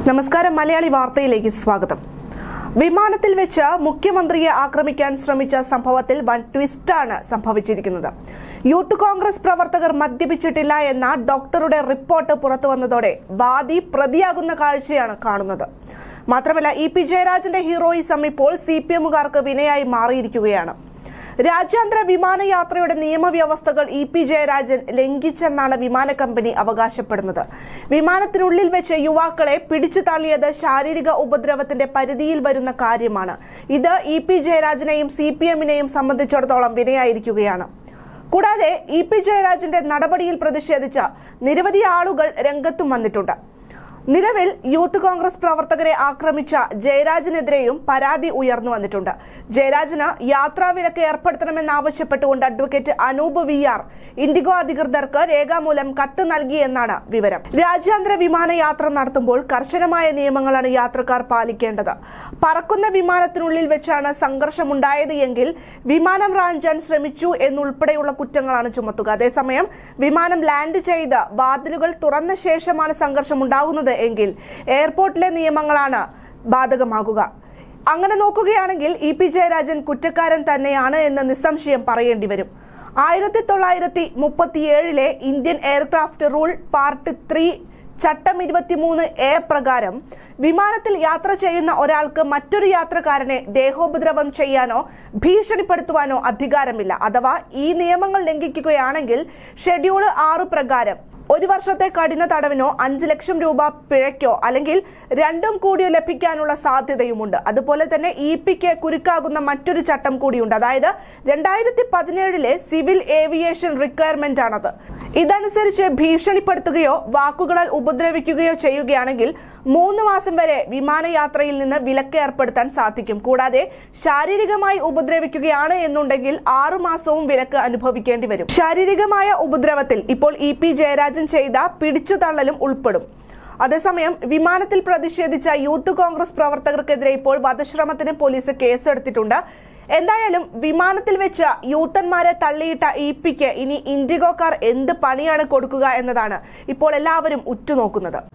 നമസ്കാരം മലയാളി വാർത്തയിലേക്ക് സ്വാഗതം വിമാനത്തിൽ വെച്ച് മുഖ്യമന്ത്രിയെ ആക്രമിക്കാൻ ശ്രമിച്ച സംഭവത്തിൽ വൻ ട്വിസ്റ്റാണ് സംഭവിച്ചിരിക്കുന്നത് യൂത്ത് കോൺഗ്രസ് പ്രവർത്തകർ മദ്യപിച്ചിട്ടില്ല എന്ന ഡോക്ടറുടെ റിപ്പോർട്ട് പുറത്തു വന്നതോടെ വാദി പ്രതിയാകുന്ന കാഴ്ചയാണ് കാണുന്നത് മാത്രമല്ല ഇ പി ജയരാജന്റെ ഹീറോയിസം ഇപ്പോൾ സി പി എമ്മുകാർക്ക് വിനയായി മാറിയിരിക്കുകയാണ് രാജ്യാന്തര വിമാനയാത്രയുടെ നിയമവ്യവസ്ഥകൾ ഇ പി ജയരാജൻ ലംഘിച്ചെന്നാണ് വിമാന കമ്പനി അവകാശപ്പെടുന്നത് വിമാനത്തിനുള്ളിൽ വെച്ച് യുവാക്കളെ പിടിച്ചു തള്ളിയത് ശാരീരിക ഉപദ്രവത്തിന്റെ പരിധിയിൽ വരുന്ന കാര്യമാണ് ഇത് ഇ പി ജയരാജനെയും സി പി എമ്മിനെയും സംബന്ധിച്ചിടത്തോളം വിനയായിരിക്കുകയാണ് കൂടാതെ ഇ പി ജയരാജന്റെ നടപടിയിൽ പ്രതിഷേധിച്ച നിരവധി ആളുകൾ രംഗത്തും വന്നിട്ടുണ്ട് നിലവിൽ യൂത്ത് കോൺഗ്രസ് പ്രവർത്തകരെ ആക്രമിച്ച ജയരാജനെതിരെയും പരാതി ഉയർന്നു വന്നിട്ടുണ്ട് ജയരാജന് യാത്രാവിലക്ക് ഏർപ്പെടുത്തണമെന്നാവശ്യപ്പെട്ടുകൊണ്ട് advocate Anoop V R IndiGo അധികൃതർക്ക് രേഖാമൂലം കത്ത് നൽകിയെന്നാണ് വിവരം രാജ്യാന്തര വിമാനയാത്ര നടത്തുമ്പോൾ കർശനമായ നിയമങ്ങളാണ് യാത്രക്കാർ പാലിക്കേണ്ടത് പറക്കുന്ന വിമാനത്തിനുള്ളിൽ വെച്ചാണ് സംഘർഷമുണ്ടായത് എങ്കിൽ വിമാനം റാഞ്ചാൻ ശ്രമിച്ചു എന്നുൾപ്പെടെയുള്ള കുറ്റങ്ങളാണ് ചുമത്തുക അതേസമയം വിമാനം ലാൻഡ് ചെയ്ത് വാതിലുകൾ തുറന്ന ശേഷമാണ് സംഘർഷം ഉണ്ടാകുന്നത് എങ്കിൽ എയർപോർട്ടിലെ നിയമങ്ങളാണ് ബാധകമാകുക അങ്ങനെ നോക്കുകയാണെങ്കിൽ ഇ പി ജയരാജൻ കുറ്റക്കാരൻ തന്നെയാണ് എന്ന് നിസ്സംശയം പറയേണ്ടി വരും ആയിരത്തി തൊള്ളായിരത്തി മുപ്പത്തിയേഴിലെ Indian aircraft rule part three ചട്ടം ഇരുപത്തിമൂന്ന് എ പ്രകാരം വിമാനത്തിൽ യാത്ര ചെയ്യുന്ന ഒരാൾക്ക് മറ്റൊരു യാത്രക്കാരനെ ദേഹോപദ്രവം ചെയ്യാനോ ഭീഷണിപ്പെടുത്തുവാനോ അധികാരമില്ല അഥവാ ഈ നിയമങ്ങൾ ലംഘിക്കുകയാണെങ്കിൽ ഷെഡ്യൂള് ആറ് പ്രകാരം ഒരു വർഷത്തെ കഠിന തടവിനോ അഞ്ച് ലക്ഷം രൂപ പിഴയ്ക്കോ അല്ലെങ്കിൽ രണ്ടും കൂടിയോ ലഭിക്കാനുള്ള സാധ്യതയുമുണ്ട് അതുപോലെ തന്നെ ഇ പിക്ക് കുരുക്കാകുന്ന മറ്റൊരു ചട്ടം കൂടിയുണ്ട് അതായത് രണ്ടായിരത്തി പതിനേഴിലെ സിവിൽ ഏവിയേഷൻ റിക്വയർമെന്റ് ആണത് ഇതനുസരിച്ച് ഭീഷണിപ്പെടുത്തുകയോ വാക്കുകളാൽ ഉപദ്രവിക്കുകയോ ചെയ്യുകയാണെങ്കിൽ മൂന്ന് മാസം വരെ വിമാനയാത്രയിൽ നിന്ന് വിലക്ക് ഏർപ്പെടുത്താൻ സാധിക്കും കൂടാതെ ശാരീരികമായി ഉപദ്രവിക്കുകയാണ് എന്നുണ്ടെങ്കിൽ ആറു മാസവും വിലക്ക് അനുഭവിക്കേണ്ടി വരും ശാരീരികമായ ഉപദ്രവത്തിൽ ഇപ്പോൾ ഇ പി ജയരാജൻ ചെയ്ത പിടിച്ചുതള്ളലും ഉൾപ്പെടും അതേസമയം വിമാനത്തിൽ പ്രതിഷേധിച്ച യൂത്ത് കോൺഗ്രസ് പ്രവർത്തകർക്കെതിരെ ഇപ്പോൾ വധശ്രമത്തിന് പോലീസ് കേസെടുത്തിട്ടുണ്ട് എന്തായാലും വിമാനത്തിൽ വെച്ച് യൂത്തന്മാരെ തള്ളിയിട്ട ഇ പിക്ക് ഇനി ഇൻഡിഗോക്കാർ എന്ത് പണിയാണ് കൊടുക്കുക എന്നതാണ് ഇപ്പോൾ എല്ലാവരും ഉറ്റുനോക്കുന്നത്